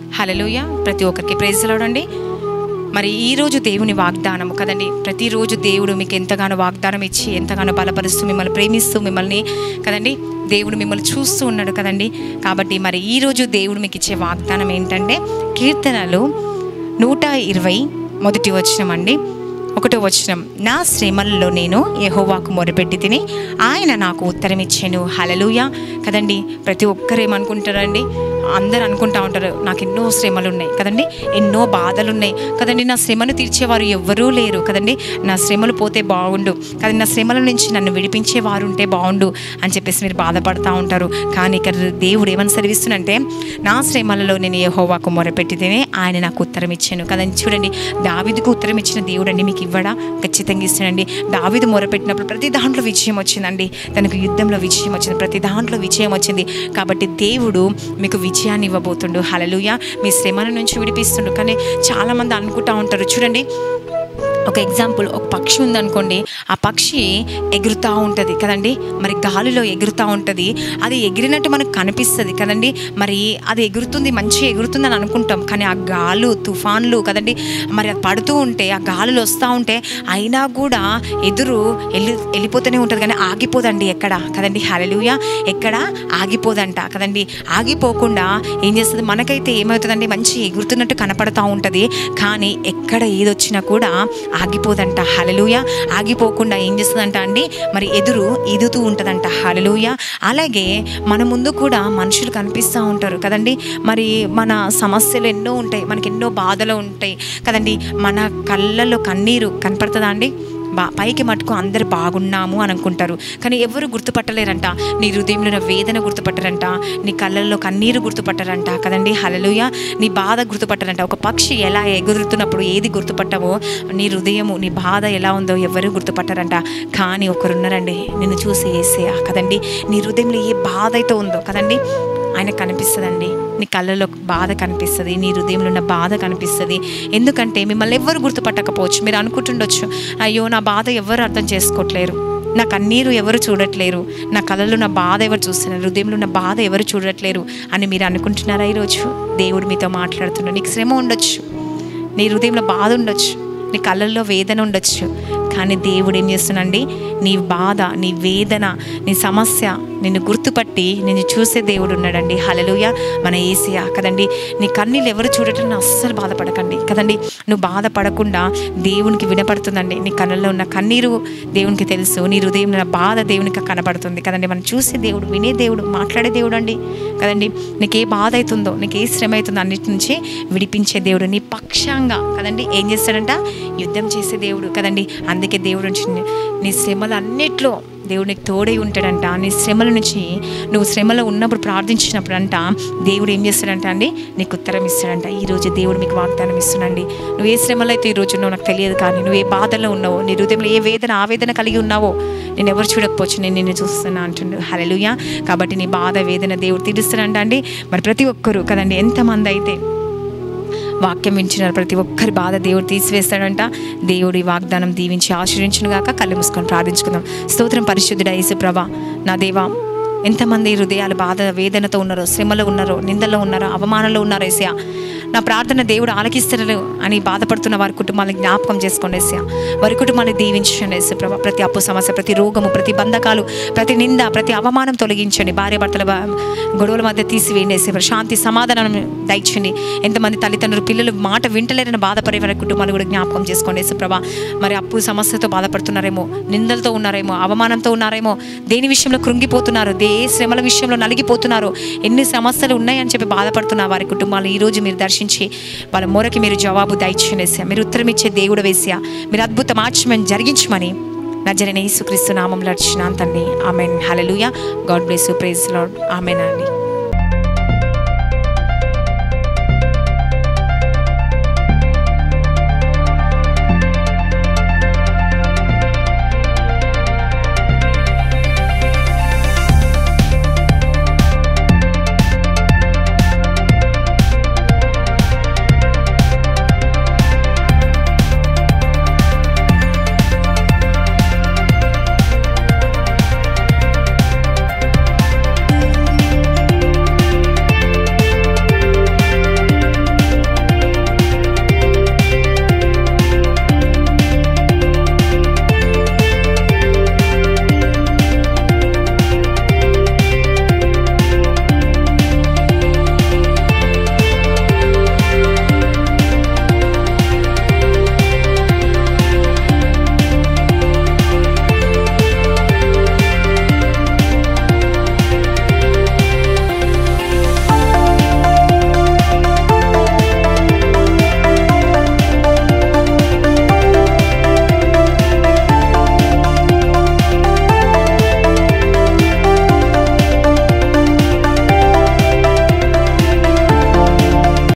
హలలుయ ప్రతి ఒక్కరికి ప్రేజలాడండి మరి ఈరోజు దేవుని వాగ్దానము కదండి ప్రతిరోజు దేవుడు మీకు ఎంతగానో వాగ్దానం ఇచ్చి ఎంతగానో బలపరుస్తూ మిమ్మల్ని ప్రేమిస్తూ మిమ్మల్ని కదండి దేవుడు మిమ్మల్ని చూస్తూ ఉన్నాడు కదండి కాబట్టి మరి ఈరోజు దేవుడు మీకు ఇచ్చే వాగ్దానం ఏంటంటే కీర్తనలు నూట ఇరవై మొదటి వచనం అండి ఒకటో వచనం నా శ్రమల్లో నేను యెహోవాకు మొరపెట్టి తిని ఆయన నాకు ఉత్తరం ఇచ్చాను హలలుయ కదండి ప్రతి ఒక్కరు ఏమనుకుంటారండి అందరు అనుకుంటా ఉంటారు నాకు ఎన్నో శ్రమలు ఉన్నాయి కదండి ఎన్నో బాధలు ఉన్నాయి కదండి నా శ్రమను తీర్చేవారు ఎవ్వరూ లేరు కదండి నా శ్రమలు పోతే బాగుండు కదండి నా శ్రమల నుంచి నన్ను విడిపించేవారు ఉంటే బాగుండు అని చెప్పేసి మీరు బాధపడతా ఉంటారు కానీ ఇక్కడ దేవుడు ఏమని సెలవిస్తున్నంటే నా శ్రమలలో నేను యెహోవాకు మొరపెట్టితేనే ఆయన నాకు ఉత్తరం ఇచ్చాను కదండి చూడండి దావిదుకు ఉత్తరం ఇచ్చిన దేవుడు అండి మీకు ఇవ్వడా ఖచ్చితంగా ఇస్తానండి దావిదు మొరపెట్టినప్పుడు ప్రతి దాంట్లో విజయం వచ్చిందండి తనకు యుద్ధంలో విజయం వచ్చింది ప్రతి దాంట్లో విజయం వచ్చింది కాబట్టి దేవుడు మీకు విజయాన్ని ఇవ్వబోతుండు హలలుయ మీ శ్రమల నుంచి విడిపిస్తుండు కానీ చాలామంది అనుకుంటా ఉంటారు చూడండి ఒక ఎగ్జాంపుల్ ఒక పక్షి ఉందనుకోండి ఆ పక్షి ఎగురుతూ ఉంటుంది కదండి మరి గాలిలో ఎగురుతూ ఉంటుంది అది ఎగిరినట్టు మనకు కనిపిస్తుంది కదండి మరి అది ఎగురుతుంది మంచిగా ఎగురుతుంది అని అనుకుంటాం కానీ ఆ గాలు తుఫాన్లు కదండి మరి అది పడుతూ ఉంటే ఆ గాలులు వస్తూ ఉంటే అయినా కూడా ఎదురు వెళ్ళి వెళ్ళిపోతూనే ఉంటుంది కానీ ఆగిపోదండి ఎక్కడ కదండి హలలుయ ఎక్కడ ఆగిపోదంట కదండి ఆగిపోకుండా ఏం చేస్తుంది మనకైతే ఏమవుతుందండి మంచి ఎగురుతున్నట్టు కనపడతా ఉంటుంది కానీ ఎక్కడ ఏదొచ్చినా కూడా ఆగిపోదంట హలలుయ ఆగిపోకుండా ఏం చేస్తుందంట అండి మరి ఎదురు ఎదుతూ ఉంటుందంట హలలుయ అలాగే మన ముందు కూడా మనుషులు కనిపిస్తూ ఉంటారు కదండి మరి మన సమస్యలు ఎన్నో ఉంటాయి మనకి ఎన్నో బాధలు ఉంటాయి కదండి మన కళ్ళల్లో కన్నీరు కనపడుతుందా అండి బా పైకి మటుకు అందరు బాగున్నాము అని అనుకుంటారు కానీ ఎవరు గుర్తుపట్టలేరంట నీ హృదయంలో ఉన్న వేదన గుర్తుపట్టరంట నీ కళ్ళల్లో కన్నీరు గుర్తుపట్టరంట కదండి హలలుయ నీ బాధ గుర్తుపట్టరంట ఒక పక్షి ఎలా ఎగురుతున్నప్పుడు ఏది గుర్తుపట్టవో నీ హృదయము నీ బాధ ఎలా ఉందో ఎవరు గుర్తుపట్టరంట కానీ ఒకరున్నారండి నిన్ను చూసి వేసేయా కదండి నీ హృదయంలో ఏ బాధ అయితే ఉందో కదండి ఆయన కనిపిస్తుందండి నీ కళ్ళలో బాధ కనిపిస్తుంది నీ హృదయంలో ఉన్న బాధ కనిపిస్తుంది ఎందుకంటే మిమ్మల్ని ఎవ్వరు గుర్తుపట్టకపోవచ్చు మీరు అనుకుంటుండొచ్చు అయ్యో నా బాధ ఎవరు అర్థం చేసుకోవట్లేరు నా కన్నీరు ఎవరు చూడట్లేరు నా కళ్ళలో నా బాధ ఎవరు చూస్తున్నారు హృదయంలో ఉన్న బాధ ఎవరు చూడట్లేరు అని మీరు అనుకుంటున్నారా ఈరోజు దేవుడు మీతో మాట్లాడుతున్నాడు నీకు శ్రమ ఉండొచ్చు నీ హృదయంలో బాధ ఉండొచ్చు నీ కళ్ళల్లో వేదన ఉండొచ్చు కానీ దేవుడు ఏం చేస్తున్నాండి నీ బాధ నీ వేదన నీ సమస్య నిన్ను గుర్తుపట్టి నిన్ను చూసే దేవుడు ఉన్నాడండి హలలుయ మన ఏసియా కదండి నీ కన్నీళ్ళు ఎవరు చూడటం అస్సలు బాధపడకండి కదండి నువ్వు బాధపడకుండా దేవునికి వినపడుతుందండి నీ కళ్ళల్లో ఉన్న కన్నీరు దేవునికి తెలుసు నీ హృదయంలో ఉన్న బాధ దేవునికి కనపడుతుంది కదండి మనం చూసే దేవుడు వినే దేవుడు మాట్లాడే దేవుడు అండి కదండి నీకు ఏ బాధ అవుతుందో నీకు ఏ శ్రమ అవుతుందో అన్నిటి నుంచి విడిపించే దేవుడు నీ పక్షంగా కదండి ఏం చేస్తాడంట యుద్ధం చేసే దేవుడు కదండి అందుకే దేవుడు నుంచి నీ- నీ శ్రమలు అన్నిట్లో దేవుడు నీకు తోడై ఉంటాడంట నీ శ్రమల నుంచి నువ్వు శ్రమలో ఉన్నప్పుడు ప్రార్థించినప్పుడు అంట దేవుడు ఏం చేస్తాడంట అండి నీకు ఉత్తరం ఇస్తాడంట ఈరోజు దేవుడు మీకు వాగ్దానం ఇస్తున్నాండి నువ్వు ఏ శ్రమలో అయితే ఈరోజు ఉన్నావు నాకు తెలియదు కానీ నువ్వు ఏ బాధలో ఉన్నావో నీ హృదయంలో ఏ వేదన ఆవేదన కలిగి ఉన్నావో నేను ఎవరు చూడకపోవచ్చు నేను నిన్ను చూస్తున్నా అంటుండు హలలుయ కాబట్టి నీ బాధ వేదన దేవుడు తీరుస్తాడంట అండి మరి ప్రతి ఒక్కరు కదండి ఎంతమంది అయితే వాక్యం వింటున్న ప్రతి ఒక్కరి బాధ దేవుడు తీసివేస్తాడంట దేవుడు ఈ వాగ్దానం దీవించి ఆశ్రయించును గాక కళ్ళు మూసుకొని ప్రార్థించుకుందాం స్తోత్రం పరిశుద్ధుడ యేసు ప్రభా నా దేవా ఎంతమంది హృదయాలు బాధ వేదనతో ఉన్నారో శ్రమలో ఉన్నారో నిందలో ఉన్నారో అవమానంలో ఉన్నారో ఏసయా నా ప్రార్థన దేవుడు ఆలకిస్తారు అని బాధపడుతున్న వారి కుటుంబాలను జ్ఞాపకం చేసుకోండి ఏసయా వారి కుటుంబాన్ని దీవించండి ఏసు ప్రభా ప్రతి అప్పు సమస్య ప్రతి రోగము ప్రతి బంధకాలు ప్రతి నింద ప్రతి అవమానం తొలగించండి భార్య భర్తల బా- గొడవల మధ్య తీసివేయండి ఏసు ప్రభా. శాంతి సమాధానం దయచండి ఎంతమంది తల్లిదండ్రులు పిల్లలు మాట వింటలేరని బాధపడే వారి కుటుంబాలు కూడా జ్ఞాపకం చేసుకోండి యేసు ప్రభా మరి అప్పు సమస్యతో బాధపడుతున్నారేమో నిందలతో ఉన్నారేమో అవమానంతో ఉన్నారేమో దేని విషయంలో కృంగిపోతున్నారు దే శ్రమల విషయంలో నలిగిపోతున్నారు ఎన్ని సమస్యలు ఉన్నాయని చెప్పి బాధపడుతున్న వారి కుటుంబాలు ఈ రోజు మీరు దర్శించి వాళ్ళ మొరకి మీరు జవాబు దయచేయండి యేసయ్య. మీరు ఉత్తరం ఇచ్చే దేవుడు వేసా మీరు అద్భుతం ఆచమని జరిగించమని నజరైన యేసుక్రీస్తు నామంలో వచ్చిన తండ్రి amen hallelujah God bless you praise Lord amen అండి